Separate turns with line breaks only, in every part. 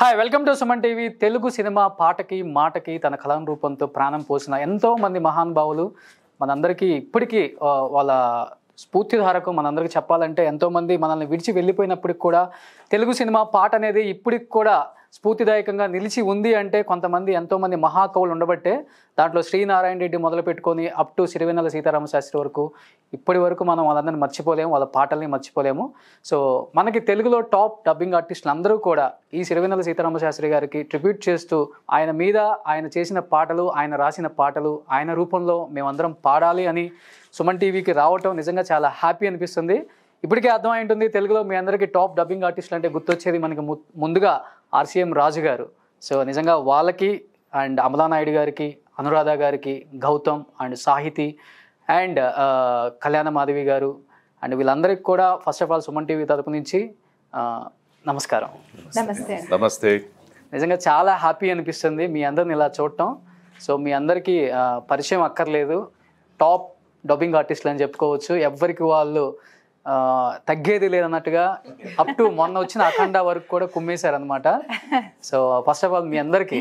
Hi welcome to Suman TV Telugu cinema పాటకి మాటకి తన కళాం రూపంతో ప్రాణం పోసిన ఎంతో మంది మహానుభావులు మనందరికీ ఇప్పటికీ ఆ, వాళ్ళ స్ఫూర్తిధారకు మనందరికీ చెప్పాలంటే ఎంతో మంది మనల్ని విడిచి వెళ్ళిపోయినప్పటికి కూడా తెలుగు సినిమా పాట అనేది ఇప్పటికి కూడా స్ఫూర్తిదాయకంగా నిలిచి ఉంది అంటే కొంతమంది ఎంతో మంది మహాకవులు ఉండబట్టే దాంట్లో శ్రీనారాయణ రెడ్డి మొదలు పెట్టుకొని అప్ టు సిరివెన్నెల సీతారామ శాస్త్రి వరకు ఇప్పటి వరకు మనం వాళ్ళందరినీ మర్చిపోలేము వాళ్ళ పాటల్ని మర్చిపోలేము సో మనకి తెలుగులో టాప్ డబ్బింగ్ ఆర్టిస్టులు అందరూ కూడా ఈ సిరివెన్నెల సీతారామ శాస్త్రి గారికి ట్రిబ్యూట్ చేస్తూ ఆయన మీద ఆయన చేసిన పాటలు ఆయన రాసిన పాటలు ఆయన రూపంలో మేమందరం పాడాలి అని సుమన్ టీవీకి రావటం నిజంగా చాలా హ్యాపీ అనిపిస్తుంది ఇప్పటికే అర్థమై ఉంటుంది తెలుగులో మీ అందరికీ టాప్ డబ్బింగ్ ఆర్టిస్టులు అంటే గుర్తొచ్చేది మనకి ము- ముందుగా ఆర్సీఎం రాజు గారు సో నిజంగా వాళ్ళకి అండ్ అమలానాయుడు గారికి అనురాధ గారికి గౌతమ్ అండ్ సాహితి అండ్ కళ్యాణ మాధవి గారు అండ్ వీళ్ళందరికీ కూడా first of all Suman TV తరపు నుంచి ఆ, నమస్కారం
నమస్తే
నమస్తే
నిజంగా చాలా హ్యాపీ అనిపిస్తుంది మీ అందరిని ఇలా చూడటం సో మీ అందరికీ ఆ, పరిచయం అక్కర్లేదు టాప్ డబ్బింగ్ ఆర్టిస్టులు అని చెప్పుకోవచ్చు ఎవ్వరికి వాళ్ళు ఆ, తగ్గేది లేదన్నట్టుగా అప్ టు మొన్న వచ్చిన అఖండ వరకు కూడా కుమ్మేశారు అనమాట సో ఫస్ట్ ఆఫ్ ఆల్ మీ అందరికీ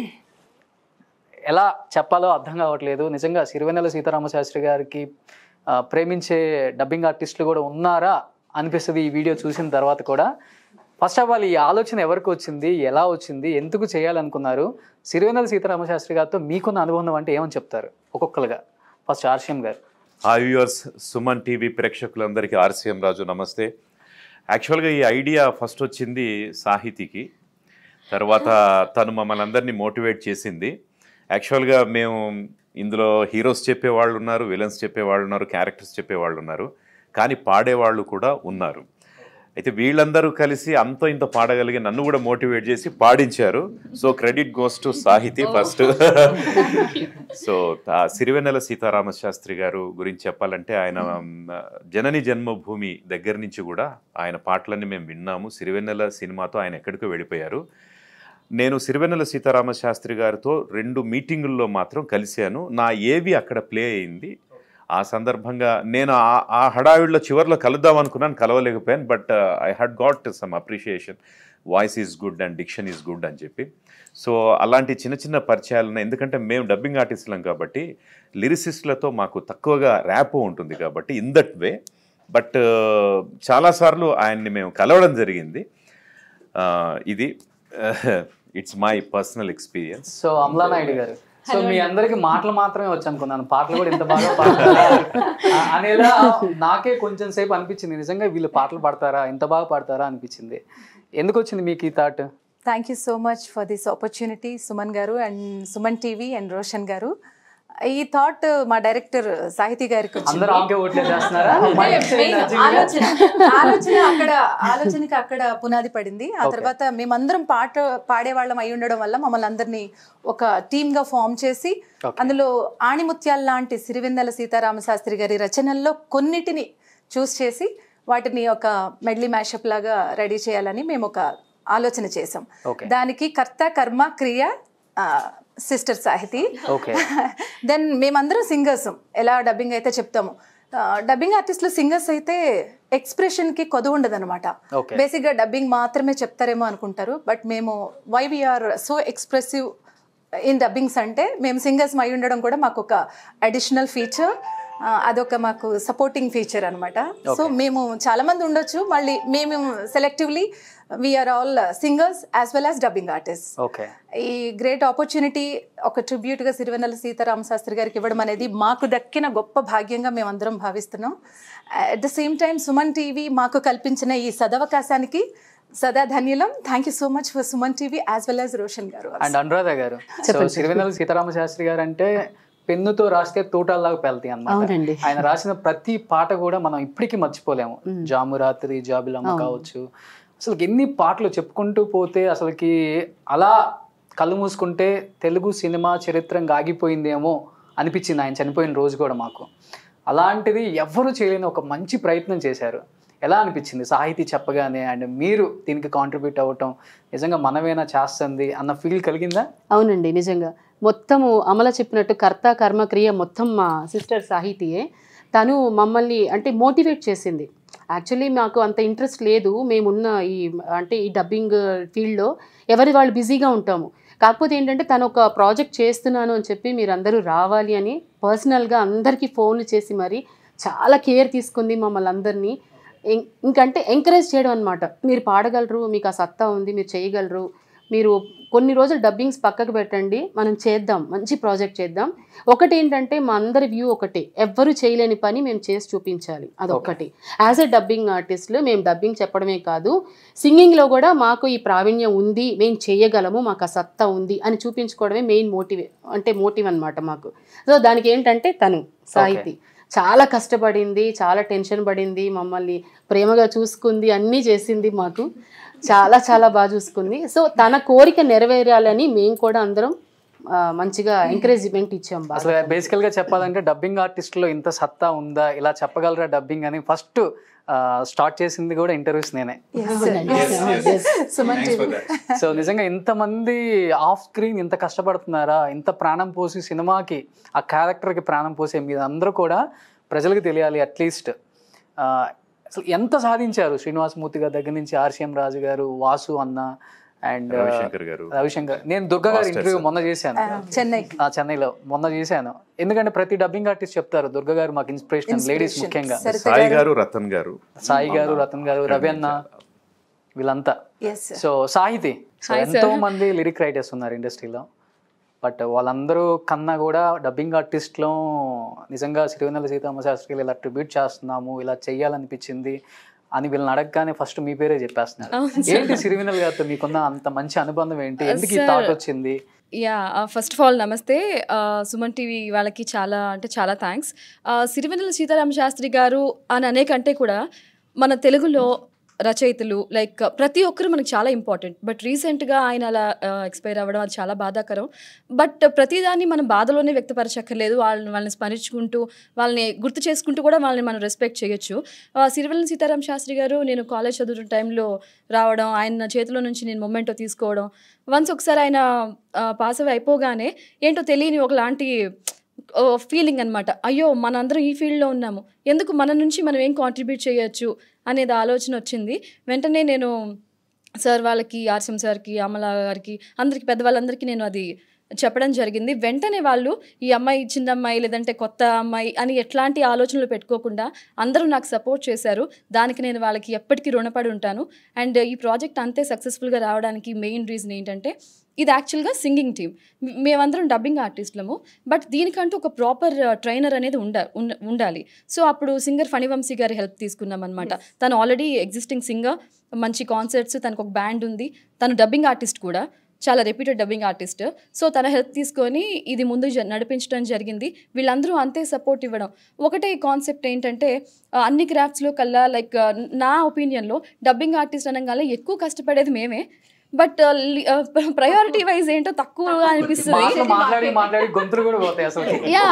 ఎలా చెప్పాలో అర్థం కావట్లేదు నిజంగా సిరివెన్నెల సీతారామ శాస్త్రి గారికి ఆ, ప్రేమించే డబ్బింగ్ ఆర్టిస్టులు కూడా ఉన్నారా అనిపిస్తుంది ఈ వీడియో చూసిన తర్వాత కూడా ఫస్ట్ ఆఫ్ ఆల్ ఈ ఆలోచన ఎవరికి వచ్చింది ఎలా వచ్చింది ఎందుకు చేయాలనుకున్నారు సిరివెన్నెల సీతారామ శాస్త్రి గారితో మీకున్న అనుబంధం అంటే ఏమని చెప్తారు ఒక్కొక్కరుగా ఫస్ట్ ఆర్షియం గారు
హాయ్ వ్యూవర్స్ సుమన్ టీవీ ప్రేక్షకులందరికీ ఆర్సీఎం రాజు నమస్తే యాక్చువల్గా ఈ ఐడియా ఫస్ట్ వచ్చింది సాహితీకి తర్వాత తను మమ్మల్ని అందరినీ మోటివేట్ చేసింది యాక్చువల్గా మేము ఇందులో హీరోస్ చెప్పేవాళ్ళు ఉన్నారు విలన్స్ చెప్పేవాళ్ళు ఉన్నారు క్యారెక్టర్స్ చెప్పేవాళ్ళు ఉన్నారు కానీ పాడేవాళ్ళు కూడా ఉన్నారు అయితే వీళ్ళందరూ కలిసి అంత ఇంత పాడగలిగి నన్ను కూడా మోటివేట్ చేసి పాడించారు so credit goes to Sahithi first so తా- సిరివెన్నెల సీతారామ శాస్త్రి గారు గురించి చెప్పాలంటే ఆయన మ్, జనని జన్మభూమి దగ్గర నుంచి కూడా ఆయన పాటలన్నీ మేము విన్నాము సిరివెన్నెల సినిమాతో ఆయన ఎక్కడికో వెళ్ళిపోయారు నేను సిరివెన్నెల సీతారామ శాస్త్రి గారితో రెండు మీటింగుల్లో మాత్రం కలిశాను నా ఏవి అక్కడ ప్లే అయింది ఆ సందర్భంగా నేను ఆ ఆ హడావిడిలో చివరిలో కలుద్దాం అనుకున్నాను కలవలేకపోయాను but I had got some appreciation voice is good and diction is good అని చెప్పి సో అలాంటి చిన్న చిన్న పరిచయాలు ఉన్నాయి ఎందుకంటే మేము డబ్బింగ్ ఆర్టిస్టులం కాబట్టి లిరిసిస్టులతో మాకు తక్కువగా ర్యాప్ ఉంటుంది కాబట్టి ఇన్ దట్ వే బట్ చాలాసార్లు ఆయన్ని మేము కలవడం జరిగింది ఆ, ఇది it's my personal experience
so Amala Naidu గారు సో మీ అందరికి మాటలు మాత్రమే వచ్చు అనుకున్నాను పాటలు కూడా ఇంత బాగా పాడతారా ఆ- అనేలా నాకే కొంచెం సేపు అనిపించింది నిజంగా వీళ్ళు పాటలు పాడతారా ఇంత బాగా పాడతారా అనిపించింది ఎందుకు వచ్చింది మీకు ఈ thought
thank you so much for this opportunity Suman గారు and Suman TV and Roshan గారు ఈ థాట్ మా డైరెక్టర్ సాహితీ గారికి వచ్చింది.
అందరూ ఆమెకే ఓట్లే చేస్తున్నారా మైక్
Main
చేయండి అర్జున్ గారు.
ఆలోచన ఆలోచన అక్కడ ఆలోచనకి అక్కడ పునాది పడింది ఆ తర్వాత మేమందరం పాట పాడేవాళ్ళం అయి ఉండడం వల్ల మమ్మల్ని అందరినీ ఒక టీమ్ గా ఫామ్ చేసి అందులో ఆణిముత్యాల లాంటి సిరివెన్నెల సీతారామ శాస్త్రి గారి రచనల్లో కొన్నిటిని చూస్ చేసి వాటిని ఒక మెడ్లీ మ్యాషప్ లాగా రెడీ చేయాలని మేము ఒక ఆలోచన చేసాం
Okay.
దానికి కర్త కర్మ క్రియ సిస్టర్ సాహితి
ఓకే
దెన్ మేమందరం సింగర్స్ ఎలా డబ్బింగ్ అయితే చెప్తాము డబ్బింగ్ ఆర్టిస్టులు సింగర్స్ అయితే ఎక్స్ప్రెషన్ కి కొదువు ఉండదు అనమాట
Okay.
బేసిక్ గా డబ్బింగ్ మాత్రమే చెప్తారేమో అనుకుంటారు బట్ మేము why we're so expressive in dubbings అంటే మేము సింగర్స్ అయి ఉండడం కూడా మాకు ఒక అడిషనల్ ఫీచర్ అదొక మాకు సపోర్టింగ్ ఫీచర్ అన్నమాట సో మేము చాలా మంది ఉండొచ్చు మళ్ళీ మేము selectively we're all singers as well as dubbing artist
okay
ఈ గ్రేట్ ఆపర్చునిటీ ఒక ట్రిబ్యూట్గా సిరివెన్నెల సీతారామ శాస్త్రి గారికి ఇవ్వడం అనేది మాకు దక్కిన గొప్ప భాగ్యంగా మేమందరం భావిస్తున్నాం at the same time Suman TV మాకు కల్పించిన ఈ సదవకాశానికి సదా ధన్యులం thank you so much for Suman TV as well as Roshan గారు
అండ్ అనురాధ గారు సో సిరివెన్నెల సీతారామ శాస్త్రి గారు అంటే పెన్నుతో రాస్తే తూటాల్లాగా పెళ్తాయి అన్నమాట
అవునండి.
ఆయన రాసిన ప్రతి పాట కూడా మనం ఇప్పటికీ మర్చిపోలేము జాము రాత్రి జాబిలమ్మ కావచ్చు అసలు ఎన్ని పాటలు చెప్పుకుంటూ పోతే అసలుకి అలా కళ్ళు మూసుకుంటే తెలుగు సినిమా చరిత్ర ఇంకా ఆగిపోయిందేమో అనిపించింది ఆయన చనిపోయిన రోజు కూడా మాకు అలాంటిది ఎవ్వరూ చేయలేని ఒక మంచి ప్రయత్నం చేశారు ఎలా అనిపించింది సాహితీ చెప్పగానే అండ్ మీరు దీనికి కాంట్రిబ్యూట్ అవ్వటం నిజంగా మనమేనా చేస్తుంది అన్న ఫీల్ కలిగిందా
అవునండి నిజంగా మొత్తము అమల చెప్పినట్టు కర్త కర్మ క్రియ మొత్తం మా సిస్టర్ సాహితీయే తను మమ్మల్ని అంటే మోటివేట్ చేసింది యాక్చువల్లీ మాకు అంత ఇంట్రెస్ట్ లేదు మేమున్న ఈ అంటే ఈ డబ్బింగ్ ఫీల్డ్లో ఎవరి వాళ్ళు బిజీగా ఉంటాము కాకపోతే ఏంటంటే తను ఒక ప్రాజెక్ట్ చేస్తున్నాను అని చెప్పి మీరు అందరూ రావాలి అని పర్సనల్గా అందరికీ ఫోన్లు చేసి మరి చాలా కేర్ తీసుకుంది మమ్మల్ని అందరినీ ఇం- ఇంకంటే ఎంకరేజ్ చేయడం అనమాట మీరు పాడగలరు మీకు ఆ సత్తా ఉంది మీరు చేయగలరు మీరు కొన్ని రోజులు డబ్బింగ్స్ పక్కకు పెట్టండి మనం చేద్దాం మంచి ప్రాజెక్ట్ చేద్దాం ఒకటి ఏంటంటే మా అందరి వ్యూ ఒకటే ఎవ్వరు చేయలేని పని మేము చేసి చూపించాలి అదొక్కటి యాజ్ ఎ డబ్బింగ్ ఆర్టిస్టులు మేము డబ్బింగ్ చెప్పడమే కాదు సింగింగ్లో కూడా మాకు ఈ ప్రావీణ్యం ఉంది మేము చేయగలము మాకు ఆ సత్తా ఉంది అని చూపించుకోవడమే మెయిన్ మోటివ్ అంటే మోటివ్ అన్నమాట మాకు సో దానికి ఏంటంటే తను సాహితి చాలా కష్టపడింది చాలా టెన్షన్ పడింది మమ్మల్ని ప్రేమగా చూసుకుంది అన్నీ చేసింది మాకు చాలా చాలా బాగా చూసుకుంది సో తన కోరిక నెరవేరాలని మేము కూడా అందరం ఆ, మంచిగా ఎంకరేజ్మెంట్ ఇచ్చాం బాగా
అసలు బేసికల్ గా చెప్పాలంటే డబ్బింగ్ ఆర్టిస్ట్ లో ఇంత సత్తా ఉందా ఇలా చెప్పగలరా డబ్బింగ్ అని ఫస్ట్ స్టార్ట్ చేసింది కూడా ఇంటర్వ్యూస్ నేనే
సుమన్ టీవీ
సో నిజంగా ఇంతమంది ఆఫ్ స్క్రీన్ ఇంత కష్టపడుతున్నారా ఇంత ప్రాణం పోసి సినిమాకి ఆ క్యారెక్టర్కి ప్రాణం పోసే మీద అందరూ కూడా ప్రజలకు తెలియాలి అట్లీస్ట్ అసలు ఎంత సాధించారు శ్రీనివాసమూర్తి గారి దగ్గర నుంచి ఆర్సీఎం రాజు గారు వాసు అన్న అండ్
రవిశంకర్ గారు
రవిశంకర్ నేను దుర్గా గారి
Masters.
ఇంటర్వ్యూ మొన్న చేశాను
చెన్నై
ఆ చెన్నైలో మొన్న చేశాను ఎందుకంటే ప్రతి డబ్బింగ్ ఆర్టిస్ట్ చెప్తారు దుర్గా గారు మాకు ఇన్స్పిరేషన్ లేడీస్
Inspiration.
ముఖ్యంగా
సరిత
సాయి
గారు.
గారు రతన్ గారు
సాయి గారు రతన్ గారు రవి అన్న వీళ్ళంతా
ఎస్
సో సాహితి సో ఎంతో మంది లిరిక్ రైటర్స్ ఉన్నారు ఇండస్ట్రీలో బట్ వాళ్ళందరూ కన్నా కూడా డబ్బింగ్ ఆర్టిస్ట్లో నిజంగా సిరివెన్నెల సీతారామ శాస్త్రి ఇలా ట్రిబ్యూట్ చేస్తున్నాము ఇలా చెయ్యాలనిపించింది అని వీళ్ళని అడగగానే ఫస్ట్ మీ పేరే చెప్పేస్తున్నారు ఏంటి సిరివెన్నెల గారితో మీకున్న అంత మంచి అనుబంధం ఏంటి ఎందుకు ఈ
Sir,
థాట్ వచ్చింది
యా ఫస్ట్ ఆఫ్ ఆల్ నమస్తే ఆ, సుమన్ టీవీ వాళ్ళకి చాలా అంటే చాలా థ్యాంక్స్ సిరివెన్నెల సీతారామ శాస్త్రి గారు అని అనే కంటే కూడా మన తెలుగులో రచయితలు లైక్ ప్రతి ఒక్కరు మనకి చాలా ఇంపార్టెంట్ బట్ రీసెంట్గా ఆయన అలా ఎక్స్పైర్ అవ్వడం అది చాలా బాధాకరం బట్ ప్రతిదాన్ని మనం బాధలోనే వ్యక్తపరచక్కర్లేదు వాళ్ళని వాళ్ళని స్మరించుకుంటూ వాళ్ళని గుర్తు చేసుకుంటూ కూడా వాళ్ళని మనం రెస్పెక్ట్ చేయొచ్చు ఆ, సిరివెన్నెల సీతారామ శాస్త్రి గారు నేను కాలేజ్ చదువుతున్న టైంలో రావడం ఆయన చేతిలో నుంచి నేను మొమెంటో తీసుకోవడం వన్స్ ఒకసారి ఆయన పాస్ అవి అయిపోగానే ఏంటో తెలియని ఒకలాంటి ఫీలింగ్ అనమాట అయ్యో మనందరం ఈ ఫీల్డ్లో ఉన్నాము ఎందుకు మన నుంచి మనం ఏం కాంట్రిబ్యూట్ చేయొచ్చు అనేది ఆలోచన వచ్చింది వెంటనే నేను సార్ వాళ్ళకి ఆర్సిఎం సార్కి అమల గారికి అందరికి పెద్దవాళ్ళందరికీ నేను అది చెప్పడం జరిగింది వెంటనే వాళ్ళు ఈ అమ్మాయి చిన్న అమ్మాయి లేదంటే కొత్త అమ్మాయి అని ఎట్లాంటి ఆలోచనలు పెట్టుకోకుండా అందరూ నాకు సపోర్ట్ చేశారు దానికి నేను వాళ్ళకి ఎప్పటికీ రుణపడి ఉంటాను అండ్ ఈ ప్రాజెక్ట్ అంతే సక్సెస్ఫుల్గా రావడానికి మెయిన్ రీజన్ ఏంటంటే ఇది యాక్చువల్గా సింగింగ్ టీమ్ మేమందరం డబ్బింగ్ ఆర్టిస్టులము బట్ దీనికంటూ ఒక ప్రాపర్ ట్రైనర్ అనేది ఉండ ఉండ- ఉండాలి సో అప్పుడు సింగర్ ఫణివంశీ గారి హెల్ప్ తీసుకున్నాం అనమాట తను ఆల్రెడీ ఎగ్జిస్టింగ్ సింగర్ మంచి కాన్సర్ట్స్ తనకు ఒక బ్యాండ్ ఉంది తను డబ్బింగ్ ఆర్టిస్ట్ కూడా చాలా రెప్యూటెడ్ డబ్బింగ్ ఆర్టిస్ట్ సో తన హెల్ప్ తీసుకొని ఇది ముందు జ- నడిపించడం జరిగింది వీళ్ళందరూ అంతే సపోర్ట్ ఇవ్వడం ఒకటే కాన్సెప్ట్ ఏంటంటే ఆ, అన్ని క్రాఫ్ట్స్లో కల్లా లైక్ నా ఒపీనియన్లో డబ్బింగ్ ఆర్టిస్ట్ అనగానే ఎక్కువ కష్టపడేది మేమే బట్ ప్రయారిటీ వైజ్ ఏంటో తక్కువగా అనిపిస్తుంది
మాటలు మాట్లాడి మాట్లాడి గొంతులు కూడా పోతాయి అసలు
యా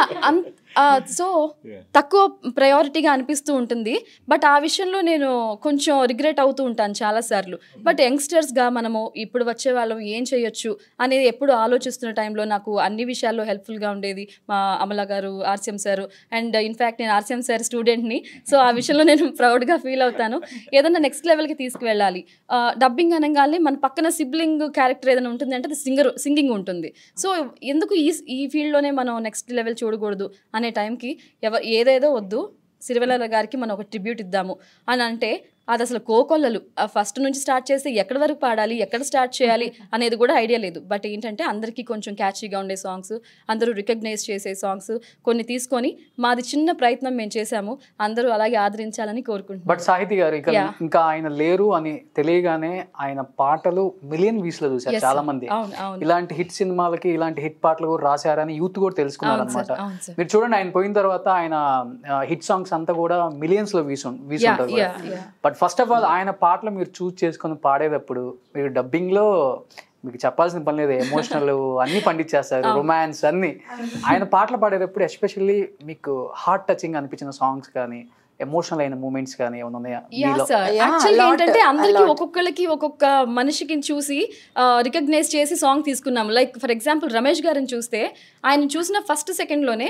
సో తక్కువ ప్రయారిటీగా అనిపిస్తూ ఉంటుంది బట్ ఆ విషయంలో నేను కొంచెం రిగ్రెట్ అవుతూ ఉంటాను చాలాసార్లు బట్ యంగ్స్టర్స్గా మనము ఇప్పుడు వచ్చే వాళ్ళం ఏం చేయొచ్చు అనేది ఎప్పుడు ఆలోచిస్తున్న టైంలో నాకు అన్ని విషయాల్లో హెల్ప్ఫుల్గా ఉండేది మా అమల గారు ఆర్సిఎం సార్ అండ్ ఇన్ఫ్యాక్ట్ నేను ఆర్సిఎం సార్ స్టూడెంట్ని సో ఆ విషయంలో నేను ప్రౌడ్గా ఫీల్ అవుతాను ఏదైనా నెక్స్ట్ లెవెల్కి తీసుకువెళ్ళాలి డబ్బింగ్ అనగానే మన పక్కన సిబ్లింగ్ క్యారెక్టర్ ఏదైనా ఉంటుంది అంటే అది సింగర్ సింగింగ్ ఉంటుంది సో ఎందుకు ఈ ఈ ఫీల్డ్లోనే మనం నెక్స్ట్ లెవెల్ చూడకూడదు అనే టైంకి ఎవ ఏదేదో వద్దు సిరివెల గారికి మనం ఒక ట్రిబ్యూట్ ఇద్దాము అని అంటే అది అసలు కోకొల్లలు ఫస్ట్ నుంచి స్టార్ట్ చేస్తే ఎక్కడి వరకు పాడాలి ఎక్కడ స్టార్ట్ చేయాలి అనేది కూడా ఐడియా లేదు బట్ ఏంటంటే అందరికీ కొంచెం క్యాచీగా ఉండే సాంగ్స్ అందరూ రికగ్నైజ్ చేసే సాంగ్స్ కొన్ని తీసుకొని మాది చిన్న ప్రయత్నం మేము చేశాము అందరూ అలాగే ఆదరించాలని కోరుకుంటున్నాం
బట్ సాహితి గారు ఇక
Yeah.
ఇంకా ఆయన లేరు అని తెలియగానే ఆయన పాటలు మిలియన్ వ్యూస్ లో చూసారు
Yes,
చాలా
sir.
మంది
అవును అవును
ఇలాంటి హిట్ సినిమాలకి ఇలాంటి హిట్ పాటలు కూడా రాశారని యూత్ కూడా తెలుసుకున్నారు
అవును సార్
అనమాట
అవును సార్
మీరు చూడండి ఆయన పోయిన తర్వాత ఆయన హిట్ సాంగ్స్ అంతా కూడా మిలియన్స్ లో వ్యూస్ వ్యూస్
యా
ఉంటుంది
yeah yeah
but first of all ఆయన పాటలు మీరు చూస్ చేసుకొని పాడేటప్పుడు మీరు డబ్బింగ్ లో మీకు చెప్పాల్సిన పని లేదు ఎమోషనల్ అన్ని పండించేస్తారు రొమాన్స్ అన్ని ఆయన పాటలు పాడేటప్పుడు ఎస్పెషల్లీ మీకు హార్ట్ టచింగ్ అనిపించిన సాంగ్స్ కానీ ఎమోషనల్ అయిన మూమెంట్స్ కానీ ఏమైనా ఉన్నాయా
యా
మీలో
సార్
Yeah,
యాక్చువల్గా
a lot,
ఏంటంటే
a
అందరికి
lot.
ఒక్కొక్కరికి ఒక్కొక్క మనిషికి చూసి రికగ్నైజ్ చేసి సాంగ్ తీసుకున్నాం లైక్ ఫర్ ఎగ్జాంపుల్ రమేష్ గారిని చూస్తే ఆయన చూసిన ఫస్ట్ సెకండ్లోనే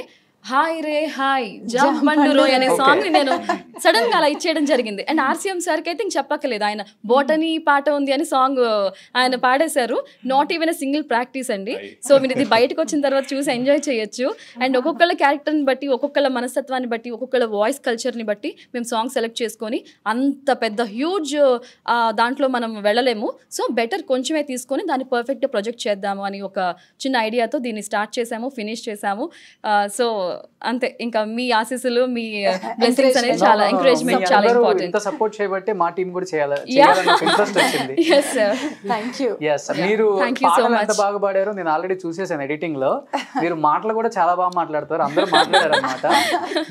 హాయ్ రే హాయ్ జంప్ బండు రోయ్ అనే సాంగ్ ని నేను సడన్ గా అలా ఇచ్చేయడం జరిగింది అండ్ ఆర్సీఎం సార్కి అయితే ఇంక చెప్పక్కర్లేదు ఆయన బోటనీ పాట ఉంది అని సాంగ్ ఆయన పాడేశారు నాట్ ఈవెన్ సింగిల్ ప్రాక్టీస్ అండి సో మీరు ఇది బయటకు వచ్చిన తర్వాత చూసి ఎంజాయ్ చేయొచ్చు అండ్ ఒక్కొక్కళ్ళ క్యారెక్టర్ని బట్టి ఒక్కొక్కళ్ళ మనస్తత్వాన్ని బట్టి ఒక్కొక్కళ్ళ వాయిస్ కల్చర్ని బట్టి మేము సాంగ్ సెలెక్ట్ చేసుకొని అంత పెద్ద హ్యూజ్ దాంట్లో మనం వెళ్ళలేము సో బెటర్ కొంచెమే తీసుకొని దాన్ని పర్ఫెక్ట్గా ప్రొజెక్ట్ చేద్దాము అని ఒక చిన్న ఐడియాతో దీన్ని స్టార్ట్ చేసాము ఫినిష్ చేసాము సో అంతే ఇంకా మీ ఆశీస్సులు మీ బ్లెస్సింగ్స్ అనేది చాలా ఎంకరేజ్మెంట్ చాలా ఇంపార్టెంట్
ఇంత సపోర్ట్ చేయబట్టే మా టీం కూడా చేయాలి చేయాలని ఇంట్రెస్ట్ వచ్చింది
yes sir
thank you
yes మీరు
Thank you so
పాటలు ఎంత
much.
బాగా పాడారో నేను ఆల్రెడీ చూసేసాను ఎడిటింగ్ లో మీరు మాటలు కూడా చాలా బాగా మాట్లాడతారు అందరూ మాట్లాడారు అనమాట